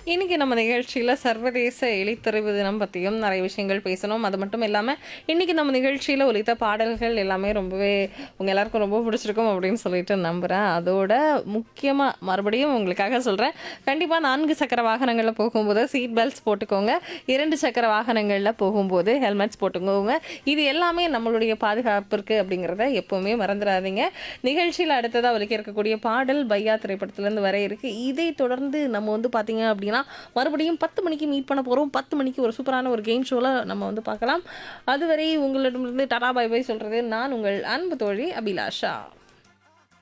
இன்னைக்கு நம்ம நிகழ்ச்சியில் சர்வதேச எழுத்தறிவு தினம் பற்றியும் நிறைய விஷயங்கள் பேசணும் அது மட்டும் இல்லாமல் இன்னைக்கு நம்ம நிகழ்ச்சியில் ஒலித்த பாடல்கள் எல்லாமே ரொம்பவே உங்கள் எல்லாருக்கும் ரொம்ப பிடிச்சிருக்கும் அப்படின்னு சொல்லிட்டு நம்புகிறேன் அதோட முக்கியமாக மறுபடியும் உங்களுக்காக சொல்கிறேன் கண்டிப்பாக நான்கு சக்கர வாகனங்களில் போகும்போது சீட் பெல்ட்ஸ் போட்டுக்கோங்க இரண்டு சக்கர வாகனங்களில் போகும்போது ஹெல்மெட்ஸ் போட்டுக்கோங்க இது எல்லாமே நம்மளுடைய பாதுகாப்பிற்கு அப்படிங்கிறத எப்போவுமே மறந்துடாதீங்க நிகழ்ச்சியில் அடுத்ததாக ஒலிக்க இருக்கக்கூடிய பாடல் பையா திரைப்படத்துலேருந்து வர இருக்குது இதை தொடர்ந்து நம்ம வந்து பார்த்தீங்க அப்படின்னா மறுபடியும் பத்து மணிக்கு மீட் பண்ண போகிறோம் பத்து மணிக்கு ஒரு சூப்பரான ஒரு கேம் ஷோவில் நம்ம வந்து பார்க்கலாம் அதுவரை உங்களிடமிருந்து டாடா பை பை சொல்கிறது நான் உங்கள் அன்பு தோழி அபிலாஷா